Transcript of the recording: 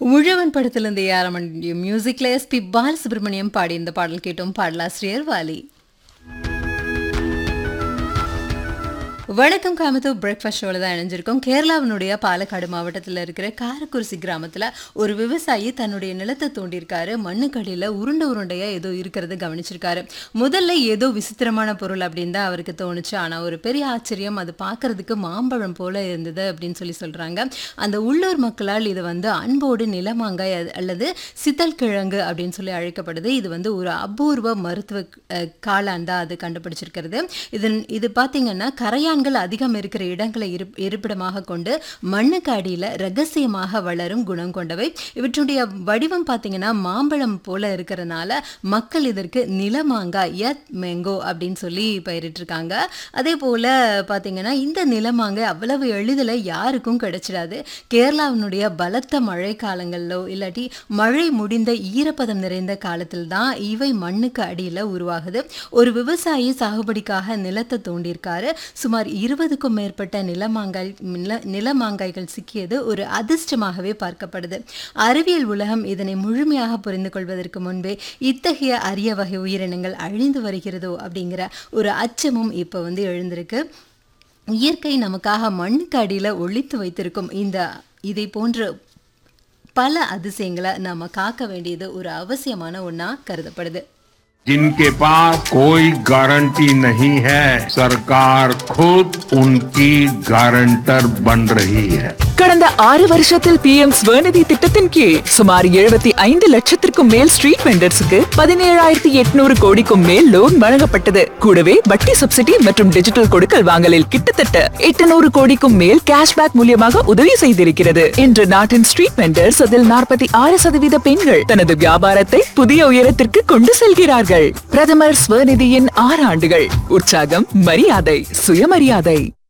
உழவன் படத்திலிருந்து ஏஆர்எம் மியூசிக்ல எஸ்பி பாலசுப்ரமணியம் பாடி இந்த பாடல் கேட்டோம் பாடலாசிரியர் வாலி வணக்கம் காமத்து பிரேக்ஃபாஸ்ட் ஷோவில் தான் இணைஞ்சிருக்கோம் கேரளாவினுடைய பாலக்காடு மாவட்டத்தில் இருக்கிற காரக்குறிச்சி கிராமத்தில் ஒரு விவசாயி தன்னுடைய நிலத்தை தோண்டியிருக்காரு மண்ணுக்கடியில் உருண்டை உருண்டையாக ஏதோ இருக்கிறது கவனிச்சிருக்காரு முதல்ல ஏதோ விசித்திரமான பொருள் அப்படின்னு தான் அவருக்கு தோணுச்சு ஆனால் ஒரு பெரிய ஆச்சரியம் அது பார்க்கறதுக்கு மாம்பழம் போல இருந்தது அப்படின்னு சொல்லி சொல்கிறாங்க அந்த உள்ளூர் மக்களால் இது வந்து அன்போடு நிலமாங்காய் அது- அல்லது சித்தல் கிழங்கு அப்படின்னு சொல்லி அழைக்கப்படுது இது வந்து ஒரு அபூர்வ மருத்துவ அஹ், காளான் தான் அது கண்டுபிடிச்சிருக்கிறது இது இது பார்த்தீங்கன்னா கரையான்கள் அதிகம் இருக்கிற இடங்களை இருப் இருப்பிடமாக கொண்டு மண்ணுக்கு அடியில் ரகசியமாக வளரும் குணம் கொண்டவை இவற்றுடைய வடிவம் பார்த்தீங்கன்னா மாம்பழம் போல இருக்கிறனால மக்கள் இதற்கு நிலமாங்காய் யத் மேங்கோ அப்படின்னு சொல்லி பயிரிட்டிருக்காங்க அதே போல் பார்த்தீங்கன்னா இந்த நிலமாங்காய் அவ்வளவு எளிதில் யாருக்கும் கிடைச்சிடாது கேரளாவினுடைய பலத்த மழை காலங்களிலோ இல்லாட்டி மழை முடிந்த ஈரப்பதம் நிறைந்த காலத்தில் தான் இவை மண்ணுக்கு அடியில் உருவாகுது ஒரு விவசாயி சாகுபடிக்காக நிலத்தை தோண்டியிருக்காரு சுமார் இருபதுக்கும் மேற்பட்ட நிலமாங்காய் நில நிலமாங்காய்கள் சிக்கியது ஒரு அதிர்ஷ்டமாகவே பார்க்கப்படுது அறிவியல் உலகம் இதனை முழுமையாக புரிந்து கொள்வதற்கு முன்பே இத்தகைய அரிய வகை உயிரினங்கள் அழிந்து வருகிறதோ அப்படிங்கிற ஒரு அச்சமும் இப்போ வந்து எழுந்திருக்கு இயற்கை நமக்காக மண்ணுக்கு அடியில் ஒழித்து வைத்திருக்கும் இந்த இதை போன்ற பல அதிசயங்களை நாம காக்க வேண்டியது ஒரு அவசியமான ஒண்ணா கருதப்படுது जिनके पास कोई गारंटी नहीं है सरकार खुद उनकी गारंटर बन रही है கடந்த ஆறு வருஷத்தில் பி எம் ஸ்வநிதி திட்டத்தின் கீழ் சுமார் எழுபத்தி ஐந்து லட்சத்திற்கும் மேல் ஸ்ட்ரீட் வெண்டர்ஸுக்கு பதினேழாயிரத்தி எட்நூறு கோடிக்கும் மேல் லோன் வழங்கப்பட்டது கூடவே வட்டி சப்சிடி மற்றும் டிஜிட்டல் கொடுக்கல் வாங்கலில் கிட்டத்தட்ட எட்டுநூறு கோடிக்கும் மேல் கேஷ்பேக் மூலியமாக உதவி செய்திருக்கிறது இன்று நாட்டின் ஸ்ட்ரீட் வெண்டர்ஸ் அதில் நாற்பத்தி ஆறு சதவீத பெண்கள் தனது வியாபாரத்தை புதிய உயரத்திற்கு கொண்டு செல்கிறார்கள் பிரதமர் ஸ்வநிதியின் ஆறு ஆண்டுகள் உற்சாகம் மரியாதை சுயமரியாதை